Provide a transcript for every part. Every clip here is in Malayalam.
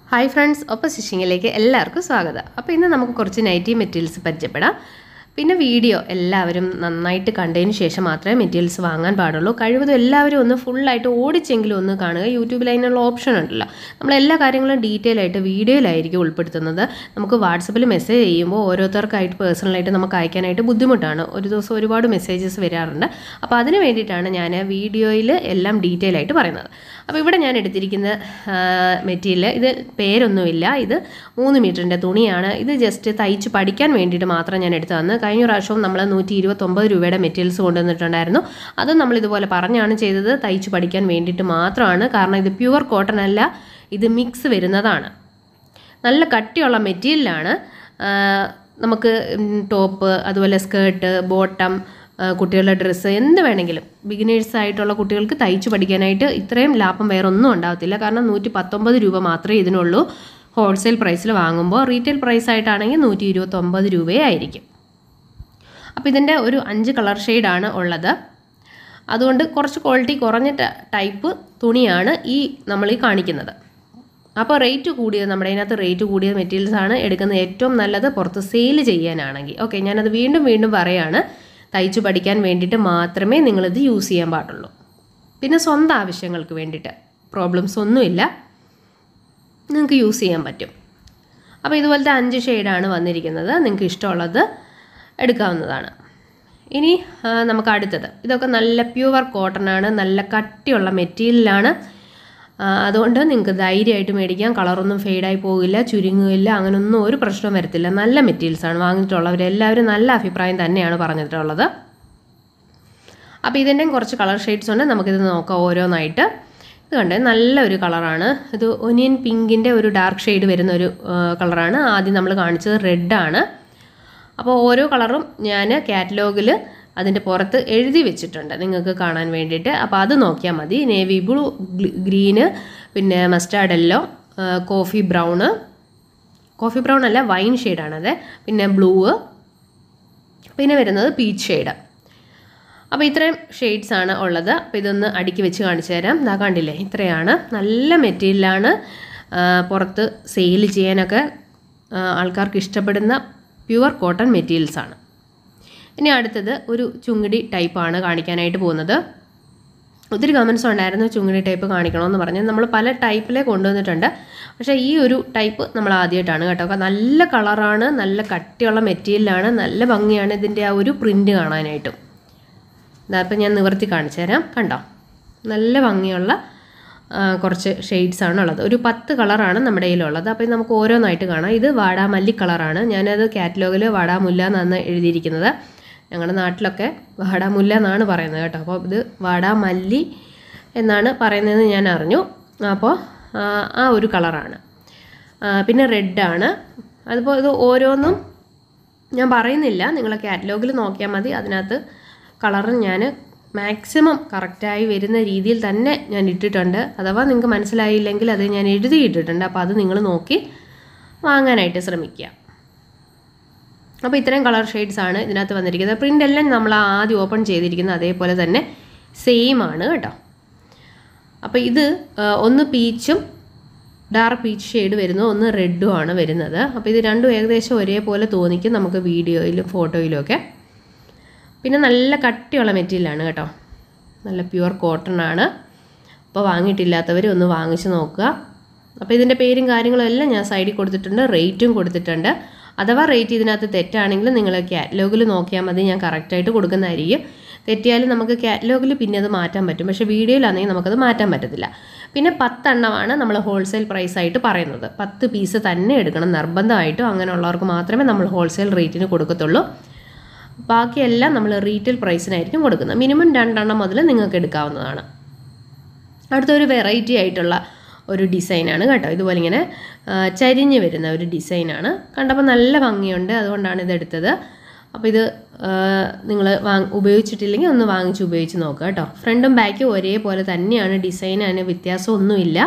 ഹായ് ഫ്രണ്ട്സ് ഒപ്പം സ്റ്റിച്ചിങ്ങിലേക്ക് എല്ലാവർക്കും സ്വാഗതം അപ്പോൾ ഇന്ന് നമുക്ക് കുറച്ച് നൈറ്റി മെറ്റീരിയൽസ് പരിചയപ്പെടാം പിന്നെ വീഡിയോ എല്ലാവരും നന്നായിട്ട് കണ്ടതിന് ശേഷം മാത്രമേ മെറ്റീരിയൽസ് വാങ്ങാൻ പാടുള്ളൂ കഴിവതും എല്ലാവരും ഒന്ന് ഫുള്ളായിട്ട് ഓടിച്ചെങ്കിലും ഒന്ന് കാണുക യൂട്യൂബിൽ അതിനുള്ള ഓപ്ഷൻ ഉണ്ടല്ലോ നമ്മൾ എല്ലാ കാര്യങ്ങളും ഡീറ്റെയിൽ ആയിട്ട് വീഡിയോയിലായിരിക്കും ഉൾപ്പെടുത്തുന്നത് നമുക്ക് വാട്സപ്പിൽ മെസ്സേജ് ചെയ്യുമ്പോൾ ഓരോരുത്തർക്കായിട്ട് പേഴ്സണലായിട്ട് നമുക്ക് അയക്കാനായിട്ട് ബുദ്ധിമുട്ടാണ് ഒരു ദിവസം ഒരുപാട് മെസ്സേജസ് വരാറുണ്ട് അപ്പോൾ അതിന് വേണ്ടിയിട്ടാണ് ഞാൻ വീഡിയോയിൽ എല്ലാം ഡീറ്റെയിൽ ആയിട്ട് പറയുന്നത് അപ്പോൾ ഇവിടെ ഞാൻ എടുത്തിരിക്കുന്ന മെറ്റീരിയൽ ഇത് പേരൊന്നുമില്ല ഇത് മൂന്ന് മീറ്ററിൻ്റെ തുണിയാണ് ഇത് ജസ്റ്റ് തയ്ച്ച് പഠിക്കാൻ വേണ്ടിയിട്ട് മാത്രം ഞാൻ എടുത്തു തന്ന് കഴിഞ്ഞ പ്രാവശ്യവും നമ്മൾ നൂറ്റി ഇരുപത്തൊമ്പത് രൂപയുടെ മെറ്റീരിയൽസ് കൊണ്ടുവന്നിട്ടുണ്ടായിരുന്നു അത് നമ്മൾ ഇതുപോലെ പറഞ്ഞാണ് ചെയ്തത് തയ്ച്ച് പഠിക്കാൻ വേണ്ടിയിട്ട് മാത്രമാണ് കാരണം ഇത് പ്യുവർ കോട്ടൺ അല്ല ഇത് മിക്സ് വരുന്നതാണ് നല്ല കട്ടിയുള്ള മെറ്റീരിയലാണ് നമുക്ക് ടോപ്പ് അതുപോലെ സ്കേർട്ട് ബോട്ടം കുട്ടികളുടെ ഡ്രസ്സ് എന്ത് വേണമെങ്കിലും ബിഗിനേഴ്സ് ആയിട്ടുള്ള കുട്ടികൾക്ക് തയ്ച്ചു പഠിക്കാനായിട്ട് ഇത്രയും ലാഭം വേറെ ഒന്നും ഉണ്ടാകത്തില്ല കാരണം നൂറ്റി പത്തൊമ്പത് രൂപ മാത്രമേ ഇതിനുള്ളൂ ഹോൾസെയിൽ പ്രൈസിൽ വാങ്ങുമ്പോൾ റീറ്റെയിൽ പ്രൈസ് ആയിട്ടാണെങ്കിൽ നൂറ്റി ഇരുപത്തൊമ്പത് രൂപയേ ആയിരിക്കും അപ്പോൾ ഇതിൻ്റെ ഒരു അഞ്ച് കളർ ഷെയ്ഡാണ് ഉള്ളത് അതുകൊണ്ട് കുറച്ച് ക്വാളിറ്റി കുറഞ്ഞ ടൈപ്പ് തുണിയാണ് ഈ നമ്മൾ ഈ കാണിക്കുന്നത് അപ്പോൾ റേറ്റ് കൂടിയത് നമ്മുടെ അതിനകത്ത് റേറ്റ് കൂടിയ മെറ്റീരിയൽസ് ആണ് എടുക്കുന്നത് ഏറ്റവും നല്ലത് പുറത്ത് സെയിൽ ചെയ്യാനാണെങ്കിൽ ഓക്കെ ഞാനത് വീണ്ടും വീണ്ടും പറയാണ് തയ്ച്ചു പഠിക്കാൻ വേണ്ടിയിട്ട് മാത്രമേ നിങ്ങളിത് യൂസ് ചെയ്യാൻ പാടുള്ളൂ പിന്നെ സ്വന്തം ആവശ്യങ്ങൾക്ക് വേണ്ടിയിട്ട് പ്രോബ്ലംസ് ഒന്നുമില്ല നിങ്ങൾക്ക് യൂസ് ചെയ്യാൻ പറ്റും അപ്പോൾ ഇതുപോലത്തെ അഞ്ച് ഷെയ്ഡാണ് വന്നിരിക്കുന്നത് നിങ്ങൾക്ക് ഇഷ്ടമുള്ളത് എടുക്കാവുന്നതാണ് ഇനി നമുക്ക് അടുത്തത് ഇതൊക്കെ നല്ല പ്യുവർ കോട്ടൺ ആണ് നല്ല കട്ടിയുള്ള മെറ്റീരിയലാണ് അതുകൊണ്ട് നിങ്ങൾക്ക് ധൈര്യമായിട്ട് മേടിക്കാം കളറൊന്നും ഫെയ്ഡായി പോകില്ല ചുരുങ്ങുകയില്ല അങ്ങനെയൊന്നും ഒരു പ്രശ്നവും വരത്തില്ല നല്ല മെറ്റീരിയൽസാണ് വാങ്ങിയിട്ടുള്ളവരെല്ലാവരും നല്ല അഭിപ്രായം തന്നെയാണ് പറഞ്ഞിട്ടുള്ളത് അപ്പോൾ ഇതിൻ്റെയും കുറച്ച് കളർ ഷെയ്ഡ്സ് ഉണ്ട് നമുക്കിത് നോക്കാം ഓരോന്നായിട്ട് ഇത് കണ്ടേ നല്ലൊരു കളറാണ് ഇത് ഒനിയൻ പിങ്കിൻ്റെ ഒരു ഡാർക്ക് ഷെയ്ഡ് വരുന്ന ഒരു കളറാണ് ആദ്യം നമ്മൾ കാണിച്ചത് റെഡാണ് അപ്പോൾ ഓരോ കളറും ഞാൻ കാറ്റലോഗിൽ അതിൻ്റെ പുറത്ത് എഴുതി വെച്ചിട്ടുണ്ട് നിങ്ങൾക്ക് കാണാൻ വേണ്ടിയിട്ട് അപ്പോൾ അത് നോക്കിയാൽ മതി നേവി ബ്ലൂ ഗ്രീന് പിന്നെ mustard yellow coffee brown coffee brown അല്ല വൈൻ ഷെയ്ഡാണത് പിന്നെ ബ്ലൂ പിന്നെ വരുന്നത് പീച്ച് ഷെയ്ഡ് അപ്പോൾ ഇത്രയും ഷെയ്ഡ്സ് ആണ് ഉള്ളത് അപ്പോൾ ഇതൊന്ന് അടുക്കി വെച്ച് കാണിച്ചു തരാം ഇതാ കണ്ടില്ലേ ഇത്രയാണ് നല്ല മെറ്റീരിയലാണ് പുറത്ത് സെയിൽ ചെയ്യാനൊക്കെ ആൾക്കാർക്ക് ഇഷ്ടപ്പെടുന്ന പ്യുവർ കോട്ടൺ മെറ്റീരിയൽസ് ആണ് ഇനി അടുത്തത് ഒരു ചുങ്കിടി ടൈപ്പാണ് കാണിക്കാനായിട്ട് പോകുന്നത് ഒത്തിരി കമൻസ് ഉണ്ടായിരുന്നു ചുങ്കിടി ടൈപ്പ് കാണിക്കണമെന്ന് പറഞ്ഞ് നമ്മൾ പല ടൈപ്പിലേ കൊണ്ടുവന്നിട്ടുണ്ട് പക്ഷേ ഈ ഒരു ടൈപ്പ് നമ്മൾ ആദ്യമായിട്ടാണ് കേട്ടോ നല്ല കളറാണ് നല്ല കട്ടിയുള്ള മെറ്റീരിയലാണ് നല്ല ഭംഗിയാണ് ഇതിൻ്റെ ആ ഒരു പ്രിൻ്റ് കാണാനായിട്ടും ഇതാപ്പം ഞാൻ നിവർത്തി കാണിച്ചു തരാം കണ്ടോ നല്ല ഭംഗിയുള്ള കുറച്ച് ഷെയ്ഡ്സ് ആണ് ഉള്ളത് ഒരു പത്ത് കളറാണ് നമ്മുടെ കയ്യിലുള്ളത് അപ്പോൾ നമുക്ക് ഓരോന്നായിട്ട് കാണാം ഇത് വാടാമല്ലി കളറാണ് ഞാനത് കാറ്റലോഗിൽ വാടാമുല്ല എന്നാണ് എഴുതിയിരിക്കുന്നത് ഞങ്ങളുടെ നാട്ടിലൊക്കെ വാടാമുല്ല എന്നാണ് പറയുന്നത് കേട്ടോ അപ്പോൾ ഇത് വാടാമല്ലി എന്നാണ് പറയുന്നതെന്ന് ഞാൻ അറിഞ്ഞു അപ്പോൾ ആ ഒരു കളറാണ് പിന്നെ റെഡാണ് അതിപ്പോൾ ഇത് ഓരോന്നും ഞാൻ പറയുന്നില്ല നിങ്ങൾ കാറ്റലോഗിൽ നോക്കിയാൽ മതി അതിനകത്ത് കളറ് ഞാൻ മാക്സിമം കറക്റ്റായി വരുന്ന രീതിയിൽ തന്നെ ഞാൻ ഇട്ടിട്ടുണ്ട് അഥവാ നിങ്ങൾക്ക് മനസ്സിലായില്ലെങ്കിൽ അത് ഞാൻ എഴുതിയിട്ടിട്ടുണ്ട് അപ്പോൾ അത് നിങ്ങൾ നോക്കി വാങ്ങാനായിട്ട് ശ്രമിക്കുക അപ്പോൾ ഇത്രയും കളർ ഷെയ്ഡ്സ് ആണ് ഇതിനകത്ത് വന്നിരിക്കുന്നത് പ്രിൻ്റ് എല്ലാം നമ്മൾ ആദ്യം ഓപ്പൺ ചെയ്തിരിക്കുന്നത് അതേപോലെ തന്നെ സെയിം ആണ് കേട്ടോ അപ്പോൾ ഇത് ഒന്ന് പീച്ചും ഡാർക്ക് പീച്ച് ഷെയ്ഡ് വരുന്നു ഒന്ന് റെഡും ആണ് വരുന്നത് അപ്പോൾ ഇത് രണ്ടും ഏകദേശം ഒരേപോലെ തോന്നിക്കും നമുക്ക് വീഡിയോയിലും ഫോട്ടോയിലും ഒക്കെ പിന്നെ നല്ല കട്ടിയുള്ള മെറ്റീരിയലാണ് കേട്ടോ നല്ല പ്യുവർ കോട്ടൺ ആണ് അപ്പോൾ വാങ്ങിയിട്ടില്ലാത്തവർ ഒന്ന് വാങ്ങിച്ച് നോക്കുക അപ്പോൾ ഇതിൻ്റെ പേരും കാര്യങ്ങളും എല്ലാം ഞാൻ സൈഡിൽ കൊടുത്തിട്ടുണ്ട് റേറ്റും കൊടുത്തിട്ടുണ്ട് അഥവാ റേറ്റ് ഇതിനകത്ത് തെറ്റാണെങ്കിൽ നിങ്ങൾ കാറ്റലോഗിൽ നോക്കിയാൽ മതി ഞാൻ കറക്റ്റായിട്ട് കൊടുക്കുന്നതായിരിക്കും തെറ്റിയാലും നമുക്ക് കാറ്റലോഗിൽ പിന്നെ അത് മാറ്റാൻ പറ്റും പക്ഷേ വീഡിയോയിലാണെങ്കിൽ നമുക്കത് മാറ്റാൻ പറ്റത്തില്ല പിന്നെ പത്തെണ്ണമാണ് നമ്മൾ ഹോൾസെയിൽ പ്രൈസ് ആയിട്ട് പറയുന്നത് പത്ത് പീസ് തന്നെ എടുക്കണം നിർബന്ധമായിട്ടും അങ്ങനെയുള്ളവർക്ക് മാത്രമേ നമ്മൾ ഹോൾസെയിൽ റേറ്റിന് കൊടുക്കത്തുള്ളൂ ബാക്കിയെല്ലാം നമ്മൾ റീറ്റെയിൽ പ്രൈസിനായിരിക്കും കൊടുക്കുന്നത് മിനിമം രണ്ടെണ്ണം മുതൽ നിങ്ങൾക്ക് എടുക്കാവുന്നതാണ് അടുത്തൊരു വെറൈറ്റി ആയിട്ടുള്ള ഒരു ഡിസൈനാണ് കേട്ടോ ഇതുപോലെ ഇങ്ങനെ ചരിഞ്ഞ് വരുന്ന ഒരു ഡിസൈനാണ് കണ്ടപ്പോൾ നല്ല ഭംഗിയുണ്ട് അതുകൊണ്ടാണ് ഇതെടുത്തത് അപ്പോൾ ഇത് നിങ്ങൾ വാങ് ഉപയോഗിച്ചിട്ടില്ലെങ്കിൽ ഒന്ന് വാങ്ങിച്ച് ഉപയോഗിച്ച് നോക്കുക കേട്ടോ ഫ്രണ്ടും ബാക്കും ഒരേപോലെ തന്നെയാണ് ഡിസൈൻ അതിന് വ്യത്യാസമൊന്നുമില്ല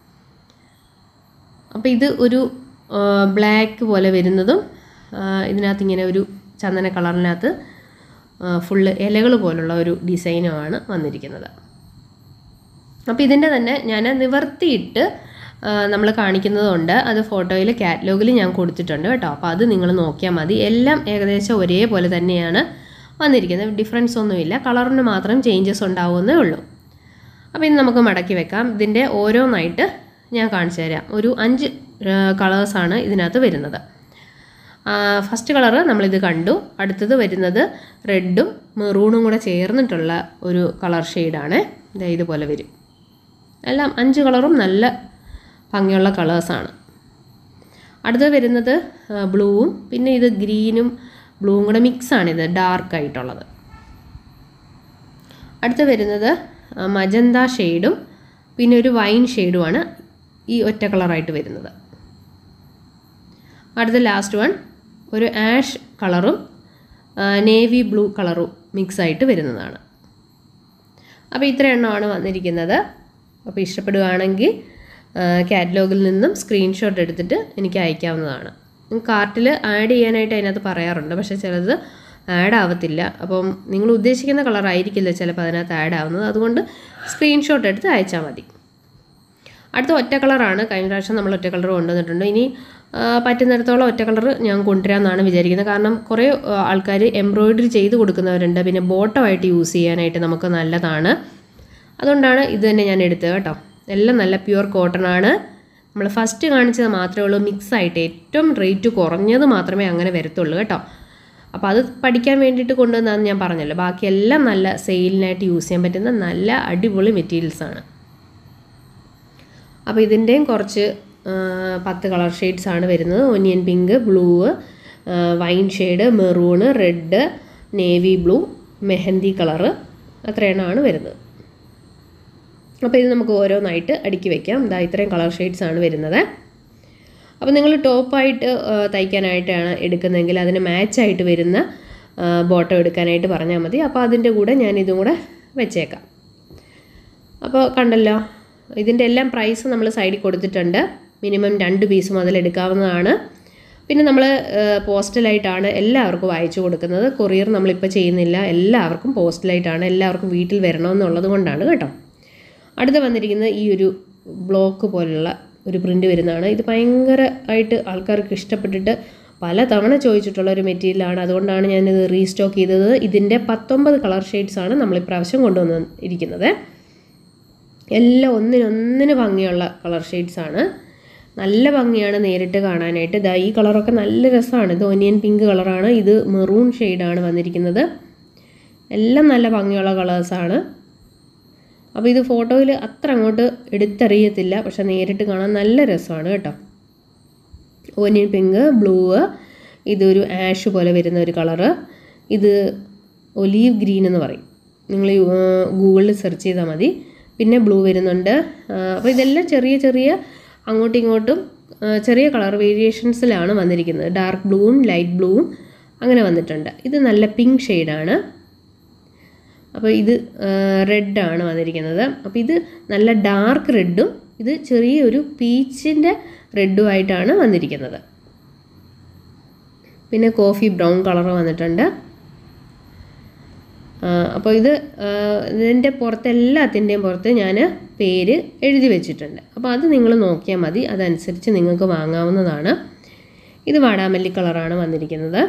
അപ്പോൾ ഇത് ഒരു ബ്ലാക്ക് പോലെ വരുന്നതും ഇതിനകത്ത് ഇങ്ങനെ ഒരു ചന്ദന കളറിനകത്ത് ഫുള്ള് ഇലകൾ പോലുള്ള ഒരു ഡിസൈനുമാണ് വന്നിരിക്കുന്നത് അപ്പോൾ ഇതിൻ്റെ തന്നെ ഞാൻ നിവർത്തിയിട്ട് നമ്മൾ കാണിക്കുന്നതുണ്ട് അത് ഫോട്ടോയിൽ കാറ്റലോഗിൽ ഞാൻ കൊടുത്തിട്ടുണ്ട് കേട്ടോ അപ്പോൾ അത് നിങ്ങൾ നോക്കിയാൽ മതി എല്ലാം ഏകദേശം ഒരേപോലെ തന്നെയാണ് വന്നിരിക്കുന്നത് ഡിഫറൻസ് ഒന്നുമില്ല കളറിന് മാത്രം ചേഞ്ചസ് ഉണ്ടാവുമെന്നേ ഉള്ളൂ അപ്പോൾ ഇന്ന് നമുക്ക് മടക്കി വെക്കാം ഇതിൻ്റെ ഓരോന്നായിട്ട് ഞാൻ കാണിച്ചു തരാം ഒരു അഞ്ച് കളേഴ്സാണ് ഇതിനകത്ത് വരുന്നത് ഫസ്റ്റ് കളറ് നമ്മളിത് കണ്ടു അടുത്തത് വരുന്നത് റെഡും മെറൂണും കൂടെ ചേർന്നിട്ടുള്ള ഒരു കളർ ഷെയ്ഡാണ് ഇതാ ഇതുപോലെ വരും എല്ലാം അഞ്ച് കളറും നല്ല ഭംഗിയുള്ള കളേഴ്സാണ് അടുത്തത് വരുന്നത് ബ്ലൂവും പിന്നെ ഇത് ഗ്രീനും ബ്ലൂവും കൂടെ മിക്സാണിത് ഡാർക്ക് ആയിട്ടുള്ളത് അടുത്ത് വരുന്നത് മജന്ത ഷെയ്ഡും പിന്നെ ഒരു വൈൻ ഷെയ്ഡുമാണ് ഈ ഒറ്റ കളറായിട്ട് വരുന്നത് അടുത്ത ലാസ്റ്റ് വൺ ഒരു ആഷ് കളറും നേവി ബ്ലൂ കളറും മിക്സായിട്ട് വരുന്നതാണ് അപ്പോൾ ഇത്ര എണ്ണമാണ് വന്നിരിക്കുന്നത് അപ്പോൾ ഇഷ്ടപ്പെടുകയാണെങ്കിൽ കാറ്റലോഗിൽ നിന്നും സ്ക്രീൻഷോട്ട് എടുത്തിട്ട് എനിക്ക് അയക്കാവുന്നതാണ് കാർട്ടിൽ ആഡ് ചെയ്യാനായിട്ട് അതിനകത്ത് പറയാറുണ്ട് പക്ഷേ ചിലത് ആഡ് ആവത്തില്ല അപ്പം നിങ്ങൾ ഉദ്ദേശിക്കുന്ന കളർ ആയിരിക്കില്ല ചിലപ്പോൾ അതിനകത്ത് ആഡ് ആവുന്നത് അതുകൊണ്ട് സ്ക്രീൻഷോട്ട് എടുത്ത് അയച്ചാൽ മതി അടുത്ത ഒറ്റ കളറാണ് കഴിഞ്ഞ പ്രാവശ്യം നമ്മൾ ഒറ്റ കളർ കൊണ്ടുവന്നിട്ടുണ്ട് ഇനി പറ്റുന്നിടത്തോളം ഒറ്റ കളർ ഞാൻ കൊണ്ടുവരാമെന്നാണ് വിചാരിക്കുന്നത് കാരണം കുറേ ആൾക്കാർ എംബ്രോയിഡറി ചെയ്ത് കൊടുക്കുന്നവരുണ്ട് പിന്നെ ബോട്ടമായിട്ട് യൂസ് ചെയ്യാനായിട്ട് നമുക്ക് നല്ലതാണ് അതുകൊണ്ടാണ് ഇത് തന്നെ ഞാൻ എടുത്തത് കേട്ടോ എല്ലാം നല്ല പ്യുവർ കോട്ടൺ ആണ് നമ്മൾ ഫസ്റ്റ് കാണിച്ചത് മാത്രമേ ഉള്ളൂ മിക്സ് ആയിട്ട് ഏറ്റവും റേറ്റ് കുറഞ്ഞത് മാത്രമേ അങ്ങനെ വരത്തുള്ളൂ കേട്ടോ അപ്പോൾ അത് പഠിക്കാൻ വേണ്ടിയിട്ട് കൊണ്ടുവന്നതെന്ന് ഞാൻ പറഞ്ഞല്ലോ ബാക്കിയെല്ലാം നല്ല സെയിലിനായിട്ട് യൂസ് ചെയ്യാൻ പറ്റുന്ന നല്ല അടിപൊളി മെറ്റീരിയൽസാണ് അപ്പോൾ ഇതിൻ്റെയും കുറച്ച് പത്ത് കളർ ഷെയ്ഡ്സ് ആണ് വരുന്നത് onion pink blue wine shade maroon red navy blue mehndi colour അത്രയെണ്ണമാണ് വരുന്നത് അപ്പോൾ ഇത് നമുക്ക് ഓരോന്നായിട്ട് അടുക്കി വയ്ക്കാം ഇതാ ഇത്രയും കളർ ഷെയ്ഡ്സ് ആണ് വരുന്നത് അപ്പോൾ നിങ്ങൾ ടോപ്പായിട്ട് തയ്ക്കാനായിട്ടാണ് എടുക്കുന്നതെങ്കിൽ അതിന് മാച്ചായിട്ട് വരുന്ന ബോട്ടം എടുക്കാനായിട്ട് പറഞ്ഞാൽ മതി അപ്പോൾ അതിൻ്റെ കൂടെ ഞാൻ ഇതും കൂടെ വെച്ചേക്കാം അപ്പോൾ കണ്ടല്ലോ ഇതിൻ്റെ എല്ലാം പ്രൈസ് നമ്മൾ സൈഡിൽ കൊടുത്തിട്ടുണ്ട് മിനിമം രണ്ട് പീസ് മുതൽ എടുക്കാവുന്നതാണ് പിന്നെ നമ്മൾ പോസ്റ്റലായിട്ടാണ് എല്ലാവർക്കും അയച്ചു കൊടുക്കുന്നത് കൊറിയർ നമ്മളിപ്പോൾ ചെയ്യുന്നില്ല എല്ലാവർക്കും പോസ്റ്റലായിട്ടാണ് എല്ലാവർക്കും വീട്ടിൽ വരണമെന്നുള്ളത് കൊണ്ടാണ് കേട്ടോ അടുത്ത് വന്നിരിക്കുന്നത് ഈ ഒരു ബ്ലോക്ക് പോലുള്ള ഒരു പ്രിൻ്റ് വരുന്നതാണ് ഇത് ഭയങ്കര ആയിട്ട് ആൾക്കാർക്ക് ഇഷ്ടപ്പെട്ടിട്ട് പല തവണ ചോദിച്ചിട്ടുള്ള ഒരു മെറ്റീരിയലാണ് അതുകൊണ്ടാണ് ഞാനിത് റീസ്റ്റോക്ക് ചെയ്തത് ഇതിൻ്റെ പത്തൊമ്പത് കളർ ഷെയ്ഡ്സാണ് നമ്മൾ ഇപ്രാവശ്യം കൊണ്ടുവന്ന് ഇരിക്കുന്നത് എല്ലാം ഒന്നിനൊന്നിന് ഭംഗിയുള്ള കളർ ഷെയ്ഡ്സാണ് നല്ല ഭംഗിയാണ് നേരിട്ട് കാണാനായിട്ട് ഇതാ ഈ കളറൊക്കെ നല്ല രസമാണ് ഇത് ഒനിയൻ പിങ്ക് കളറാണ് ഇത് മെറൂൺ ഷെയ്ഡാണ് വന്നിരിക്കുന്നത് എല്ലാം നല്ല ഭംഗിയുള്ള കളേഴ്സാണ് അപ്പോൾ ഇത് ഫോട്ടോയിൽ അത്ര അങ്ങോട്ട് എടുത്തറിയത്തില്ല പക്ഷെ നേരിട്ട് കാണാൻ നല്ല രസമാണ് കേട്ടോ ഓനിയൻ പിങ്ക് ബ്ലൂ ഇതൊരു ആഷ് പോലെ വരുന്ന ഒരു കളറ് ഇത് ഒലീവ് ഗ്രീൻ എന്ന് പറയും നിങ്ങൾ ഗൂഗിളിൽ സെർച്ച് ചെയ്താൽ മതി പിന്നെ ബ്ലൂ വരുന്നുണ്ട് അപ്പോൾ ഇതെല്ലാം ചെറിയ ചെറിയ അങ്ങോട്ടും ഇങ്ങോട്ടും ചെറിയ കളർ വേരിയേഷൻസിലാണ് വന്നിരിക്കുന്നത് ഡാർക്ക് ബ്ലൂവും ലൈറ്റ് ബ്ലൂവും അങ്ങനെ വന്നിട്ടുണ്ട് ഇത് നല്ല പിങ്ക് ഷെയ്ഡാണ് അപ്പോൾ ഇത് റെഡാണ് വന്നിരിക്കുന്നത് അപ്പോൾ ഇത് നല്ല ഡാർക്ക് റെഡും ഇത് ചെറിയൊരു പീച്ചിൻ്റെ റെഡുമായിട്ടാണ് വന്നിരിക്കുന്നത് പിന്നെ കോഫി ബ്രൗൺ കളർ വന്നിട്ടുണ്ട് അപ്പോൾ ഇത് ഇതിൻ്റെ പുറത്ത് എല്ലാത്തിൻ്റെയും പുറത്ത് ഞാൻ പേര് എഴുതി വെച്ചിട്ടുണ്ട് അപ്പോൾ അത് നിങ്ങൾ നോക്കിയാൽ മതി അതനുസരിച്ച് നിങ്ങൾക്ക് വാങ്ങാവുന്നതാണ് ഇത് വാടാമല്ലി കളറാണ് വന്നിരിക്കുന്നത്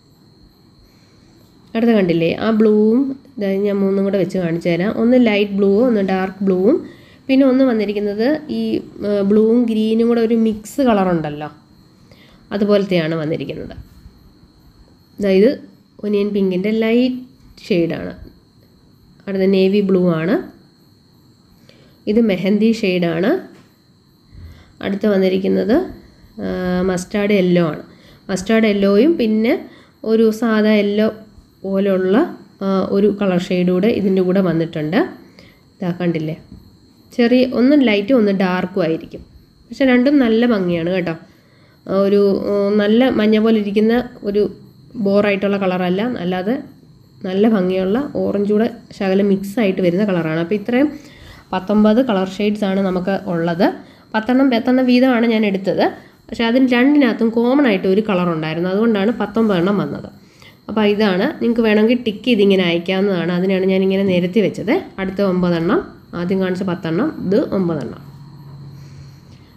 അടുത്ത കണ്ടില്ലേ ആ ബ്ലൂവും ഞാൻ മൂന്നും കൂടെ വെച്ച് കാണിച്ചു തരാം ഒന്ന് ലൈറ്റ് ബ്ലൂവും ഒന്ന് ഡാർക്ക് ബ്ലൂവും പിന്നെ ഒന്ന് വന്നിരിക്കുന്നത് ഈ ബ്ലൂവും ഗ്രീനും കൂടെ ഒരു മിക്സ് കളറുണ്ടല്ലോ അതുപോലത്തെയാണ് വന്നിരിക്കുന്നത് അതായത് ഒനിയൻ പിങ്കിൻ്റെ ലൈറ്റ് ഷെയ്ഡാണ് അടുത്ത നേവി ബ്ലൂ ആണ് ഇത് മെഹന്തി ഷെയ്ഡാണ് അടുത്ത് വന്നിരിക്കുന്നത് മസ്റ്റാർഡ് യെല്ലോ ആണ് മസ്റ്റാർഡ് യെല്ലോയും പിന്നെ ഒരു സാധാ യെല്ലോ പോലുള്ള ഒരു കളർ ഷെയ്ഡ് കൂടെ ഇതിൻ്റെ കൂടെ വന്നിട്ടുണ്ട് ഇതാ കണ്ടില്ലേ ചെറിയ ഒന്ന് ലൈറ്റും ഒന്ന് ഡാർക്കും ആയിരിക്കും പക്ഷെ രണ്ടും നല്ല ഭംഗിയാണ് കേട്ടോ ഒരു നല്ല മഞ്ഞ പോലെ ഇരിക്കുന്ന ഒരു ബോറായിട്ടുള്ള കളറല്ല അല്ലാതെ നല്ല ഭംഗിയുള്ള ഓറഞ്ച് കൂടെ ശകലം മിക്സ് ആയിട്ട് വരുന്ന കളറാണ് അപ്പോൾ ഇത്രയും പത്തൊമ്പത് കളർ ഷെയ്ഡ്സ് ആണ് നമുക്ക് ഉള്ളത് പത്തെണ്ണം പത്തെണ്ണം വീതമാണ് ഞാൻ എടുത്തത് പക്ഷേ അതിന് രണ്ടിനകത്തും കോമൺ ആയിട്ട് ഒരു കളർ ഉണ്ടായിരുന്നു അതുകൊണ്ടാണ് പത്തൊമ്പതെണ്ണം വന്നത് അപ്പോൾ ഇതാണ് നിങ്ങൾക്ക് വേണമെങ്കിൽ ടിക്ക് ചെയ്തിങ്ങനെ അയക്കാവുന്നതാണ് അതിനാണ് ഞാനിങ്ങനെ നിരത്തി വെച്ചത് അടുത്ത ഒമ്പതെണ്ണം ആദ്യം കാണിച്ച പത്തെണ്ണം ഇത് ഒമ്പതെണ്ണം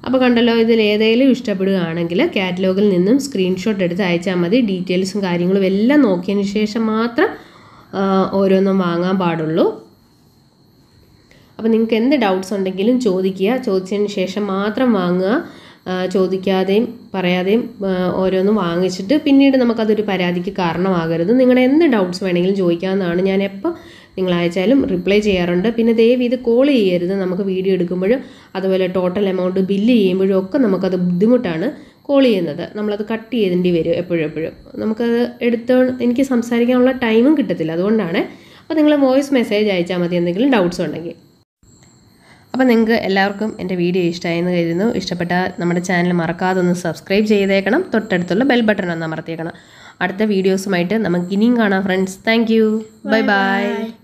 അപ്പോൾ കണ്ടല്ലോ ഇതിൽ ഏതെങ്കിലും ഇഷ്ടപ്പെടുകയാണെങ്കിൽ കാറ്റലോഗിൽ നിന്നും സ്ക്രീൻഷോട്ട് എടുത്ത് അയച്ചാൽ മതി ഡീറ്റെയിൽസും കാര്യങ്ങളും എല്ലാം നോക്കിയതിന് ശേഷം മാത്രം ആ, ഓരോന്നും വാങ്ങാൻ പാടുള്ളൂ അപ്പോൾ നിങ്ങൾക്ക് എന്ത് ഡൗട്ട്സ് ഉണ്ടെങ്കിലും ചോദിക്കുക ചോദിച്ചതിന് ശേഷം മാത്രം വാങ്ങുക ആ, ചോദിക്കാതെയും പറയാതെയും ആ, ഓരോന്നും വാങ്ങിച്ചിട്ട് പിന്നീട് നമുക്കതൊരു പരാതിക്ക് കാരണമാകരുത് നിങ്ങളുടെ എന്ത് ഡൗട്ട്സ് വേണമെങ്കിലും ചോദിക്കാവുന്നതാണ് ഞാൻ എപ്പോൾ നിങ്ങൾ അയച്ചാലും റിപ്ലൈ ചെയ്യാറുണ്ട് പിന്നെ ദയവ് ഇത് കോൾ ചെയ്യരുത് നമുക്ക് വീഡിയോ എടുക്കുമ്പോഴും അതുപോലെ ടോട്ടൽ എമൗണ്ട് ബില്ല് ചെയ്യുമ്പോഴും ഒക്കെ നമുക്കത് ബുദ്ധിമുട്ടാണ് കോൾ ചെയ്യുന്നത് നമ്മളത് കട്ട് ചെയ്തേണ്ടി വരും എപ്പോഴും എപ്പോഴും നമുക്കത് എടുത്തോ എനിക്ക് സംസാരിക്കാനുള്ള ടൈമും കിട്ടത്തില്ല അതുകൊണ്ടാണ് അപ്പോൾ നിങ്ങൾ വോയിസ് മെസ്സേജ് അയച്ചാൽ മതി എന്തെങ്കിലും ഡൗട്ട്സ് ഉണ്ടെങ്കിൽ അപ്പോൾ നിങ്ങൾക്ക് എല്ലാവർക്കും എൻ്റെ വീഡിയോ ഇഷ്ടമായെന്ന് കരുതുന്നു ഇഷ്ടപ്പെട്ട നമ്മുടെ ചാനൽ മറക്കാതെ ഒന്ന് സബ്സ്ക്രൈബ് ചെയ്തേക്കണം തൊട്ടടുത്തുള്ള ബെൽ ബട്ടൺ ഒന്ന് അമർത്തിയേക്കണം അടുത്ത വീഡിയോസുമായിട്ട് നമുക്ക് ഇനിയും കാണാം friends thank you bye by